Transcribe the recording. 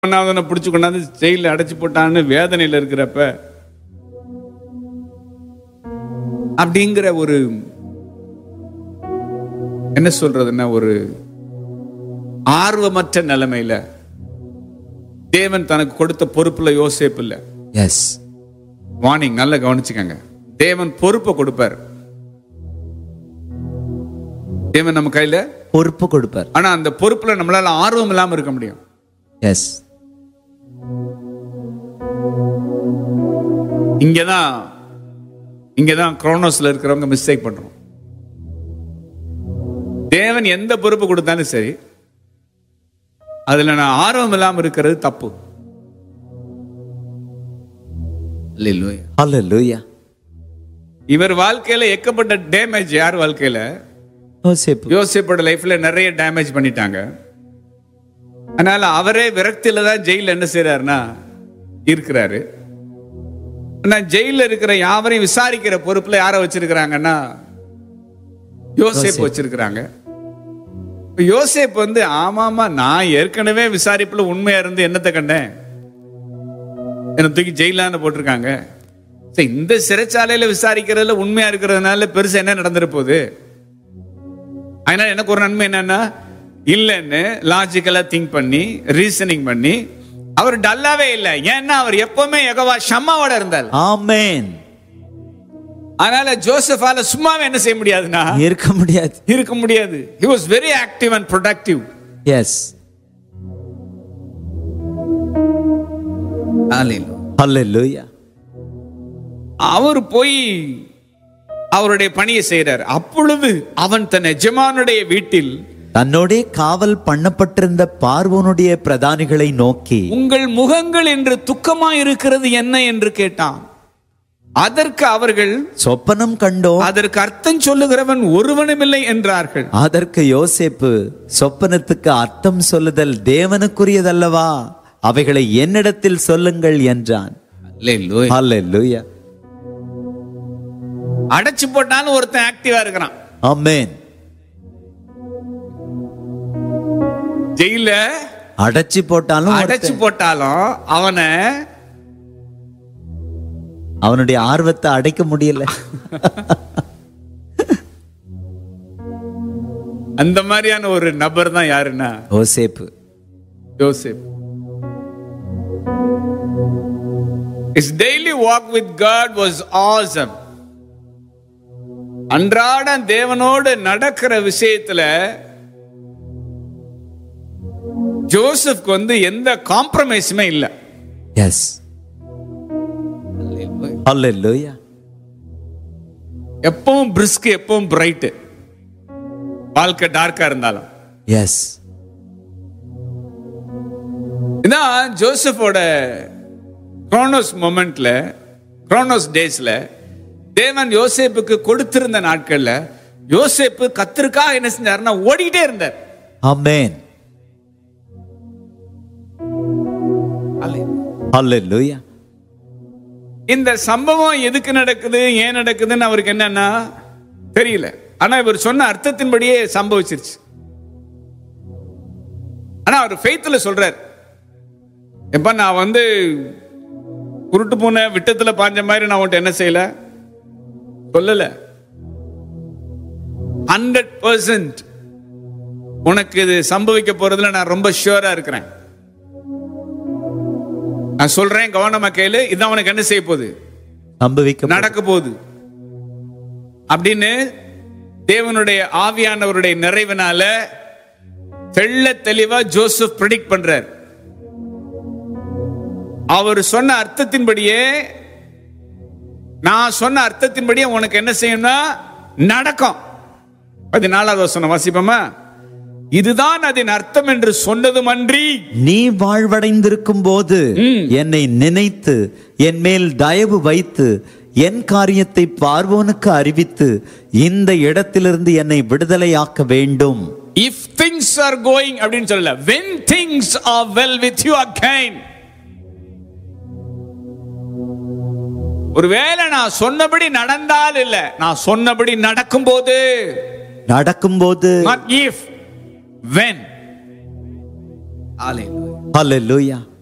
ஒன்னாவதனை பிடிச்சி கொண்டாந்து ஜெயிலில் அடைச்சு போட்டான்னு வேதனையில் இருக்கிறப்ப அப்படிங்கிற ஒரு என்ன சொல்றதுன்னா ஒரு ஆர்வமற்ற நிலைமையில தேவன் தனக்கு கொடுத்த பொறுப்புல யோசேப்பு இல்ல எஸ் வார்னிங் நல்லா கவனிச்சுக்கங்க தேவன் பொறுப்பை கொடுப்பார் தேவன் நம்ம கையில பொறுப்பு கொடுப்பார் ஆனா அந்த பொறுப்புல நம்மளால ஆர்வம் இல்லாம இருக்க முடியும் எஸ் இங்கதான் இங்கதான் குரோனோஸ்ல இருக்கிறவங்க மிஸ்டேக் பண்றோம் தேவன் எந்த பொறுப்பு கொடுத்தாலும் சரி அதுல நான் ஆர்வம் இல்லாம இருக்கிறது தப்பு அல்லேலூயா. ஹalleluya இவர் வாழ்க்கையில எக்கப்பட்ட டேமேஜ் யார் வாழ்க்கையில யோசேப்பு யோசிப்போட லைஃப்ல நிறைய டேமேஜ் பண்ணிட்டாங்க அதனால அவரே விரக்தியில தான் ஜெயில என்ன செய்யறாருன்னா இருக்கிறாரு ஆனா ஜெயில இருக்கிற யாவரையும் விசாரிக்கிற பொறுப்புல யாரை வச்சிருக்கிறாங்கன்னா யோசேப் வச்சிருக்கிறாங்க இப்ப யோசேப் வந்து ஆமாமா நான் ஏற்கனவே விசாரிப்புல உண்மையா இருந்து என்னத்தை கண்டேன் என்ன தூக்கி ஜெயிலான்னு போட்டிருக்காங்க சரி, இந்த சிறைச்சாலையில விசாரிக்கிறதுல உண்மையா இருக்கிறதுனால பெருசா என்ன நடந்துட போகுது அதனால எனக்கு ஒரு நன்மை என்னன்னா இல்லைன்னு லாஜிக்கலா திங்க் பண்ணி ரீசனிங் பண்ணி அவர் டல்லாவே இல்லை ஏன்னா அவர் எப்பவுமே எகவா ஷம்மாவோட இருந்தார் ஆமென் அதனால ஜோசஃபால சும்மாவே என்ன செய்ய முடியாதுன்னா இருக்க முடியாது இருக்க முடியாது he was very active and productive yes ஹalleluya அவர் போய் அவருடைய பணியை செய்யறார் அப்பொழுது அவன் தன் எஜமானுடைய வீட்டில் தன்னோடே காவல் பண்ணப்பட்டிருந்த பார்வோனுடைய பிரதானிகளை நோக்கி உங்கள் முகங்கள் என்று துக்கமாய் இருக்கிறது என்ன என்று கேட்டான் அதற்கு அவர்கள் சொப்பனம் கண்டோம் அதற்கு அர்த்தம் சொல்லுகிறவன் ஒருவனுமில்லை என்றார்கள் அதற்கு யோசேப்பு சொப்பனத்துக்கு அர்த்தம் சொல்லுதல் தேவனுக்குரியதல்லவா அவைகளை என்னிடத்தில் சொல்லுங்கள் என்றான் ஹalleluya அடைச்சு போட்டாலும் ஒருத்தன் ஆக்டிவா இருக்கிறான் ஆமென் ஜெயில அடைச்சு போட்டாலும் அடைச்சு ஒருத்தன் போட்டாலும் அவனை அவனுடைய ஆர்வத்தை அடைக்க முடியல அந்த மாதிரியான ஒரு நபர் தான் யாருன்னா யோசேப்பு யோசேப் His daily walk with God was awesome. அன்றாட தேவனோடு நடக்கிற விஷயத்துல ஜோசப்க்கு வந்து எந்த காம்ப்ரமைஸுமே இல்ல எஸ் ஹalleluya எப்பவும் பிரிஸ்க் எப்பவும் பிரைட் வாழ்க்கை டார்க்கா இருந்தாலும் எஸ் இதான் ஜோசப்போட குரோனோஸ் மொமெண்ட்ல குரோனோஸ் டேஸ்ல தேவன் யோசேப்புக்கு கொடுத்திருந்த நாட்கள்ல யோசேப்பு கத்திற்காக என்ன செஞ்சாருன்னா ஓடிக்கிட்டே இருந்தார் ஆமென் ஹalleluya இந்த சம்பவம் எதுக்கு நடக்குது ஏன் நடக்குதுன்னு அவருக்கு என்னன்னா தெரியல ஆனா இவர் சொன்ன அர்த்தத்தின்படியே சம்பவிச்சிருச்சு ஆனா அவர் ஃபெய்த்ல சொல்றார் எப்ப நான் வந்து குருட்டு பூனை விட்டத்துல பாஞ்ச மாதிரி நான் உன்ட்ட என்ன செய்யல சொல்லல ஹண்ட்ரட் பர்சன்ட் உனக்கு இது சம்பவிக்க போறதுல நான் ரொம்ப ஷியூரா இருக்கிறேன் நான் சொல்றேன் கவனமா கேளு இதான் உனக்கு என்ன செய்ய போகுது சம்பவிக்க நடக்க போகுது அப்படின்னு தேவனுடைய ஆவியானவருடைய நிறைவினால தெள்ள தெளிவா ஜோசப் ப்ரெடிக்ட் பண்றார் அவர் சொன்ன அர்த்தத்தின்படியே நான் சொன்ன அர்த்தத்தின்படியே உனக்கு என்ன செய்யணும்னா நடக்கும் பதினாலாவது வசனம் வாசிப்போமா இதுதான் அதன் அர்த்தம் என்று சொன்னதும் அன்றி நீ வாழ்வடைந்திருக்கும் போது என்னை நினைத்து என் மேல் தயவு வைத்து என் காரியத்தை பார்வோனுக்கு அறிவித்து இந்த இடத்திலிருந்து என்னை விடுதலையாக்க வேண்டும் இஃப் திங்ஸ் ஆர் கோயிங் அப்படின்னு சொல்லல when things are well with you again ஒருவேளை நான் சொன்னபடி நடந்தால் இல்ல நான் சொன்னபடி நடக்கும்போது நடக்கும்போது not if when Hallelujah. Hallelujah